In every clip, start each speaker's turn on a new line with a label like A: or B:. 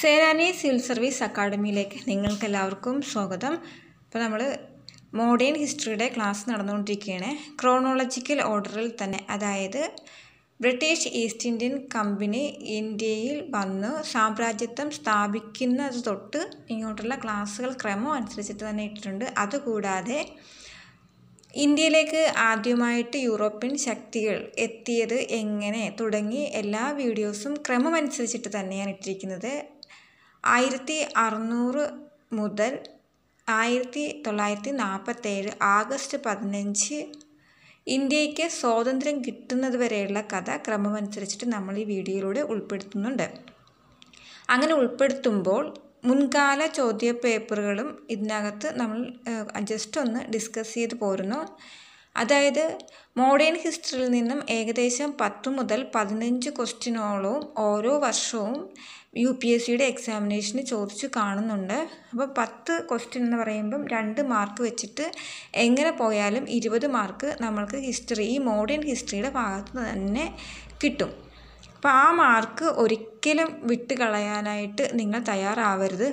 A: സേനാനി civil service അക്കാഡമിയിലേക്ക് നിങ്ങൾക്കെല്ലാവർക്കും സ്വാഗതം ഇപ്പോൾ നമ്മൾ മോഡേൺ ഹിസ്റ്ററിയുടെ ക്ലാസ് നടന്നുകൊണ്ടിരിക്കുകയാണ് ക്രോണോളജിക്കൽ ഓർഡറിൽ തന്നെ അതായത് ബ്രിട്ടീഷ് ഈസ്റ്റ് ഇന്ത്യൻ കമ്പനി ഇന്ത്യയിൽ വന്ന് സാമ്രാജ്യത്വം സ്ഥാപിക്കുന്നത് തൊട്ട് ഇങ്ങോട്ടുള്ള ക്ലാസ്സുകൾ ക്രമം അനുസരിച്ചിട്ട് തന്നെ ഇട്ടിട്ടുണ്ട് അതുകൂടാതെ ഇന്ത്യയിലേക്ക് ആദ്യമായിട്ട് യൂറോപ്യൻ ശക്തികൾ എത്തിയത് എങ്ങനെ തുടങ്ങി എല്ലാ വീഡിയോസും ക്രമമനുസരിച്ചിട്ട് തന്നെയാണ് ഇട്ടിരിക്കുന്നത് ആയിരത്തി അറുന്നൂറ് മുതൽ ആയിരത്തി തൊള്ളായിരത്തി നാൽപ്പത്തേഴ് ആഗസ്റ്റ് പതിനഞ്ച് ഇന്ത്യക്ക് സ്വാതന്ത്ര്യം കിട്ടുന്നത് വരെയുള്ള കഥ ക്രമമനുസരിച്ചിട്ട് നമ്മൾ ഈ വീഡിയോയിലൂടെ ഉൾപ്പെടുത്തുന്നുണ്ട് അങ്ങനെ ഉൾപ്പെടുത്തുമ്പോൾ മുൻകാല ചോദ്യ പേപ്പറുകളും ഇതിനകത്ത് നമ്മൾ ജസ്റ്റ് ഒന്ന് ഡിസ്കസ് ചെയ്ത് പോരുന്നു അതായത് മോഡേൺ ഹിസ്റ്ററിയിൽ നിന്നും ഏകദേശം പത്ത് മുതൽ പതിനഞ്ച് ക്വസ്റ്റ്യനോളവും ഓരോ വർഷവും യു പി എസ് സിയുടെ എക്സാമിനേഷന് ചോദിച്ചു കാണുന്നുണ്ട് അപ്പോൾ പത്ത് ക്വസ്റ്റ്യൻ എന്ന് പറയുമ്പം രണ്ട് മാർക്ക് വെച്ചിട്ട് എങ്ങനെ പോയാലും ഇരുപത് മാർക്ക് നമ്മൾക്ക് ഹിസ്റ്ററി ഈ മോഡേൺ ഹിസ്റ്ററിയുടെ ഭാഗത്ത് തന്നെ കിട്ടും അപ്പോൾ ആ മാർക്ക് ഒരിക്കലും വിട്ട് കളയാനായിട്ട് നിങ്ങൾ തയ്യാറാവരുത്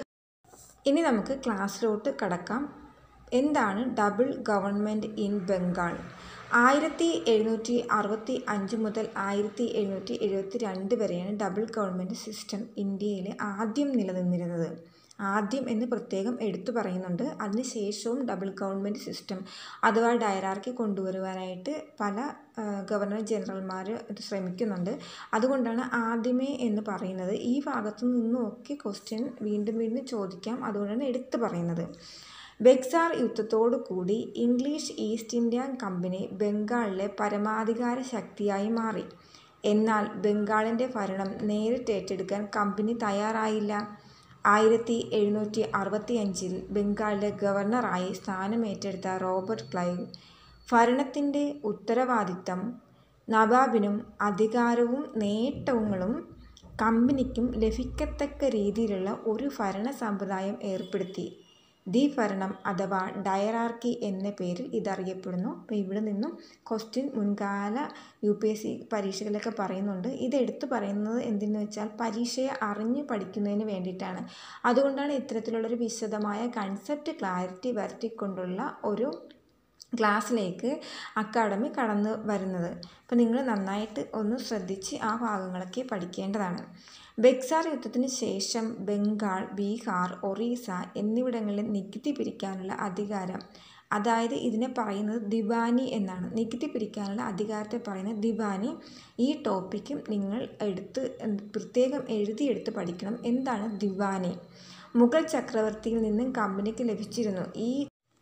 A: ഇനി നമുക്ക് ക്ലാസ്സിലോട്ട് കടക്കാം എന്താണ് ഡബിൾ ഗവൺമെൻറ് ഇൻ ബംഗാൾ ആയിരത്തി എഴുന്നൂറ്റി അറുപത്തി അഞ്ച് മുതൽ ആയിരത്തി എഴുന്നൂറ്റി എഴുപത്തി രണ്ട് വരെയാണ് ഡബിൾ ഗവൺമെൻറ് സിസ്റ്റം ഇന്ത്യയിൽ ആദ്യം നിലനിന്നിരുന്നത് ആദ്യം എന്ന് പ്രത്യേകം എടുത്തു പറയുന്നുണ്ട് അതിനുശേഷവും ഡബിൾ ഗവൺമെൻറ് സിസ്റ്റം അഥവാ ഡയറാർക്കി കൊണ്ടുവരുവാനായിട്ട് പല ഗവർണർ ജനറൽമാർ ശ്രമിക്കുന്നുണ്ട് അതുകൊണ്ടാണ് ആദ്യമേ എന്ന് പറയുന്നത് ഈ ഭാഗത്തു നിന്നുമൊക്കെ ക്വസ്റ്റ്യൻ വീണ്ടും വീണ്ടും ചോദിക്കാം അതുകൊണ്ടാണ് എടുത്തു പറയുന്നത് ബെക്സാർ യുദ്ധത്തോടു കൂടി ഇംഗ്ലീഷ് ഈസ്റ്റ് ഇന്ത്യ കമ്പനി ബംഗാളിലെ പരമാധികാര ശക്തിയായി മാറി എന്നാൽ ബംഗാളിൻ്റെ ഭരണം നേരിട്ട് ഏറ്റെടുക്കാൻ കമ്പനി തയ്യാറായില്ല ആയിരത്തി എഴുന്നൂറ്റി അറുപത്തി അഞ്ചിൽ ബംഗാളിലെ ഗവർണറായി സ്ഥാനമേറ്റെടുത്ത റോബർട്ട് ക്ലൈവ് ഭരണത്തിൻ്റെ ഉത്തരവാദിത്തം നവാബിനും അധികാരവും നേട്ടങ്ങളും കമ്പനിക്കും ലഭിക്കത്തക്ക രീതിയിലുള്ള ഒരു ഭരണ സമ്പ്രദായം ഏർപ്പെടുത്തി ദി ഭരണം അഥവാ ഡയറാർക്കി എന്ന പേരിൽ ഇതറിയപ്പെടുന്നു അപ്പോൾ ഇവിടെ നിന്നും ക്വസ്റ്റ്യൻ മുൻകാല യു പി എസ് സി പരീക്ഷകളിലൊക്കെ പറയുന്നുണ്ട് ഇത് എടുത്തു പറയുന്നത് എന്തെന്ന് വെച്ചാൽ പരീക്ഷയെ അറിഞ്ഞ് പഠിക്കുന്നതിന് വേണ്ടിയിട്ടാണ് അതുകൊണ്ടാണ് ഇത്തരത്തിലുള്ളൊരു വിശദമായ കൺസെപ്റ്റ് ക്ലാരിറ്റി വരുത്തിക്കൊണ്ടുള്ള ഒരു ക്ലാസ്സിലേക്ക് അക്കാഡമി കടന്നു വരുന്നത് അപ്പോൾ നിങ്ങൾ നന്നായിട്ട് ഒന്ന് ശ്രദ്ധിച്ച് ആ ഭാഗങ്ങളൊക്കെ പഠിക്കേണ്ടതാണ് ബെക്സാർ യുദ്ധത്തിന് ശേഷം ബംഗാൾ ബീഹാർ ഒറീസ എന്നിവിടങ്ങളിൽ നികുതി പിരിക്കാനുള്ള അധികാരം അതായത് ഇതിനെ പറയുന്നത് ദിവാനി എന്നാണ് നികുതി പിരിക്കാനുള്ള അധികാരത്തെ പറയുന്നത് ദിവാനി ഈ ടോപ്പിക്കും നിങ്ങൾ എടുത്ത് പ്രത്യേകം എഴുതിയെടുത്ത് പഠിക്കണം എന്താണ് ദിവാനി മുഗൾ ചക്രവർത്തിയിൽ നിന്നും കമ്പനിക്ക് ലഭിച്ചിരുന്നു ഈ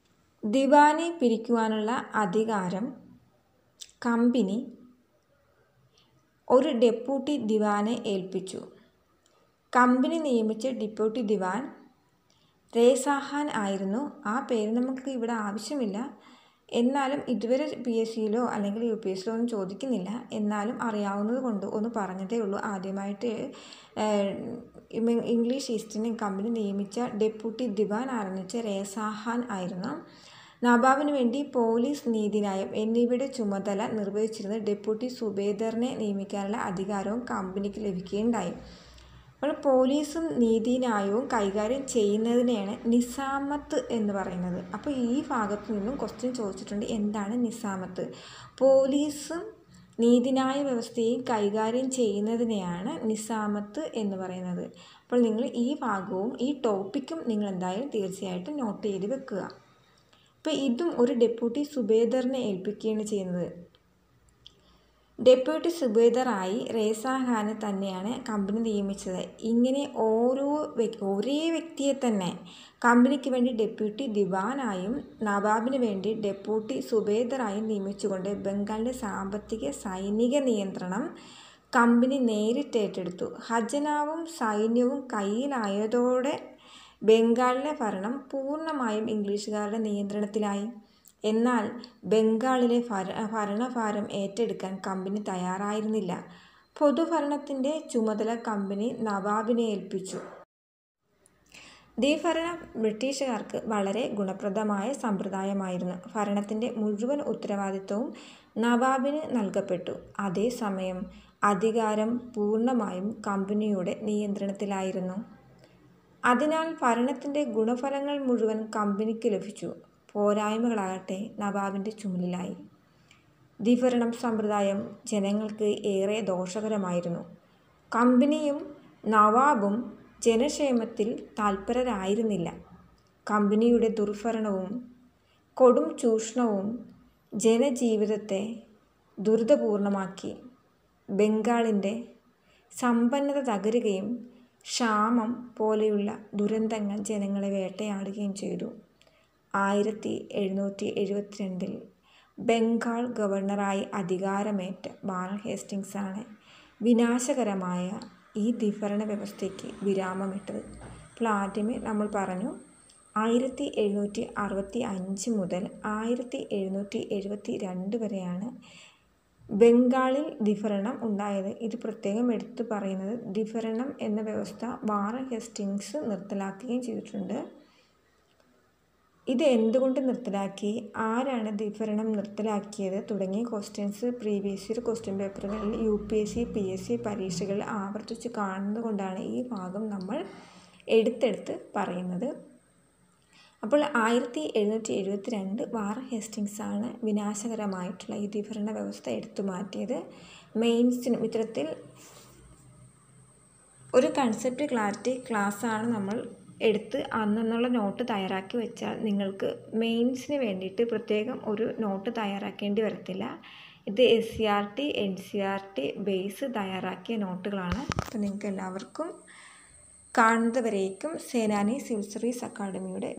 A: ദിവാനി പിരിക്കുവാനുള്ള അധികാരം കമ്പനി ഒരു ഡെപ്യൂട്ടി ദിവാനെ ഏൽപ്പിച്ചു കമ്പനി നിയമിച്ച ഡെപ്യൂട്ടി ദിവാൻ രേസാഹാൻ ആയിരുന്നു ആ പേര് നമുക്ക് ഇവിടെ ആവശ്യമില്ല എന്നാലും ഇതുവരെ പി എസ് സിയിലോ അല്ലെങ്കിൽ യു പി എസ് സിയിലോ ഒന്നും ചോദിക്കുന്നില്ല എന്നാലും അറിയാവുന്നത് കൊണ്ട് ഒന്ന് പറഞ്ഞതേ ഉള്ളൂ ആദ്യമായിട്ട് ഇംഗ്ലീഷ് ഈസ്റ്റ് ഇന്ത്യൻ കമ്പനി നിയമിച്ച ഡെപ്യൂട്ടി ദിവാൻ ആരംഭിച്ച രേസാഹാൻ ആയിരുന്നു നവാബിന് വേണ്ടി പോലീസ് നീതിന്യായം എന്നിവയുടെ ചുമതല നിർവഹിച്ചിരുന്ന ഡെപ്യൂട്ടി സുബേദറിനെ നിയമിക്കാനുള്ള അധികാരവും കമ്പനിക്ക് ലഭിക്കുകയുണ്ടായി അപ്പോൾ പോലീസും നീതിന്യായവും കൈകാര്യം ചെയ്യുന്നതിനെയാണ് നിസാമത്ത് എന്ന് പറയുന്നത് അപ്പോൾ ഈ ഭാഗത്തു നിന്നും ക്വസ്റ്റ്യൻ ചോദിച്ചിട്ടുണ്ട് എന്താണ് നിസാമത്ത് പോലീസും നീതിന്യായ വ്യവസ്ഥയും കൈകാര്യം ചെയ്യുന്നതിനെയാണ് നിസാമത്ത് എന്ന് പറയുന്നത് അപ്പോൾ നിങ്ങൾ ഈ ഭാഗവും ഈ ടോപ്പിക്കും നിങ്ങൾ എന്തായാലും തീർച്ചയായിട്ടും നോട്ട് ചെയ്ത് വെക്കുക അപ്പോൾ ഇതും ഒരു ഡെപ്യൂട്ടി സുബേദറിനെ ഏൽപ്പിക്കുകയാണ് ചെയ്യുന്നത് ഡെപ്യൂട്ടി സുബേദറായി റേസാഖാനെ തന്നെയാണ് കമ്പനി നിയമിച്ചത് ഇങ്ങനെ ഓരോ ഒരേ വ്യക്തിയെ തന്നെ കമ്പനിക്ക് വേണ്ടി ഡെപ്യൂട്ടി ദിവാനായും നവാബിന് വേണ്ടി ഡെപ്യൂട്ടി സുബേദറായും നിയമിച്ചുകൊണ്ട് ബംഗാളിലെ സാമ്പത്തിക സൈനിക നിയന്ത്രണം കമ്പനി നേരിട്ട് ഏറ്റെടുത്തു ഖജനാവും സൈന്യവും കയ്യിലായതോടെ ബംഗാളിലെ ഭരണം പൂർണ്ണമായും ഇംഗ്ലീഷുകാരുടെ നിയന്ത്രണത്തിലായി എന്നാൽ ബംഗാളിലെ ഭര ഭരണഭാരം ഏറ്റെടുക്കാൻ കമ്പനി തയ്യാറായിരുന്നില്ല പൊതുഭരണത്തിൻ്റെ ചുമതല കമ്പനി നവാബിനെ ഏൽപ്പിച്ചു ദ്വീഭരണം ബ്രിട്ടീഷുകാർക്ക് വളരെ ഗുണപ്രദമായ സമ്പ്രദായമായിരുന്നു ഭരണത്തിൻ്റെ മുഴുവൻ ഉത്തരവാദിത്വവും നവാബിന് നൽകപ്പെട്ടു അതേസമയം അധികാരം പൂർണ്ണമായും കമ്പനിയുടെ നിയന്ത്രണത്തിലായിരുന്നു അതിനാൽ ഭരണത്തിൻ്റെ ഗുണഫലങ്ങൾ മുഴുവൻ കമ്പനിക്ക് ലഭിച്ചു പോരായ്മകളാകട്ടെ നവാബിൻ്റെ ചുമലിലായി ദ്വിഭരണം സമ്പ്രദായം ജനങ്ങൾക്ക് ഏറെ ദോഷകരമായിരുന്നു കമ്പനിയും നവാബും ജനക്ഷേമത്തിൽ തൽപരരായിരുന്നില്ല കമ്പനിയുടെ ദുർഭരണവും കൊടും ചൂഷണവും ജനജീവിതത്തെ ദുരിതപൂർണമാക്കി ബംഗാളിൻ്റെ സമ്പന്നത തകരുകയും ക്ഷാമം പോലെയുള്ള ദുരന്തങ്ങൾ ജനങ്ങളെ വേട്ടയാടുകയും ചെയ്തു ആയിരത്തി എഴുന്നൂറ്റി എഴുപത്തിരണ്ടിൽ ബംഗാൾ ഗവർണറായി അധികാരമേറ്റ വാറൻ ഹേസ്റ്റിങ്സാണ് വിനാശകരമായ ഈ ദ്വിഭരണ വ്യവസ്ഥയ്ക്ക് വിരാമമിട്ടത് അപ്പോൾ ആദ്യമേ നമ്മൾ പറഞ്ഞു ആയിരത്തി എഴുന്നൂറ്റി അറുപത്തി അഞ്ച് മുതൽ ആയിരത്തി എഴുന്നൂറ്റി എഴുപത്തി രണ്ട് വരെയാണ് ബംഗാളിൽ ദ്വിഭരണം ഉണ്ടായത് ഇത് പ്രത്യേകം എടുത്തു പറയുന്നത് ദ്വിഭരണം എന്ന വ്യവസ്ഥ വാറൻ ഹെസ്റ്റിങ്സ് നിർത്തലാക്കുകയും ചെയ്തിട്ടുണ്ട് ഇത് എന്തുകൊണ്ട് നിർത്തലാക്കി ആരാണ് ദ്വിഭരണം നിർത്തലാക്കിയത് തുടങ്ങിയ ക്വസ്റ്റ്യൻസ് പ്രീവിയസ് ഇയർ ക്വസ്റ്റ്യൻ പേപ്പറുകളിൽ U P S C P S C പരീക്ഷകളിൽ ആവർത്തിച്ച് കാണുന്നത് കൊണ്ടാണ് ഈ ഭാഗം നമ്മൾ എടുത്തെടുത്ത് പറയുന്നത് അപ്പോൾ ആയിരത്തി എഴുന്നൂറ്റി എഴുപത്തി രണ്ട് വാർ ഹേസ്റ്റിങ്സ് ആണ് വിനാശകരമായിട്ടുള്ള ഈ ദ്വിഭരണ വ്യവസ്ഥ എടുത്തു മാറ്റിയത് മെയിൻസിനും ഇത്തരത്തിൽ ഒരു കൺസെപ്റ്റ് ക്ലാരിറ്റി ക്ലാസ്സാണ് നമ്മൾ എടുത്ത് അന്നുള്ള നോട്ട് തയ്യാറാക്കി വെച്ചാൽ നിങ്ങൾക്ക് മെയിൻസിന് വേണ്ടിയിട്ട് പ്രത്യേകം ഒരു നോട്ട് തയ്യാറാക്കേണ്ടി വരത്തില്ല ഇത് S C R T N C R T base തയ്യാറാക്കിയ നോട്ടുകളാണ് അപ്പോൾ നിങ്ങൾക്ക് എല്ലാവർക്കും കാണുന്നതുവരേക്കും സേനാനി സിവിൽ സർവീസ് അക്കാഡമിയുടെ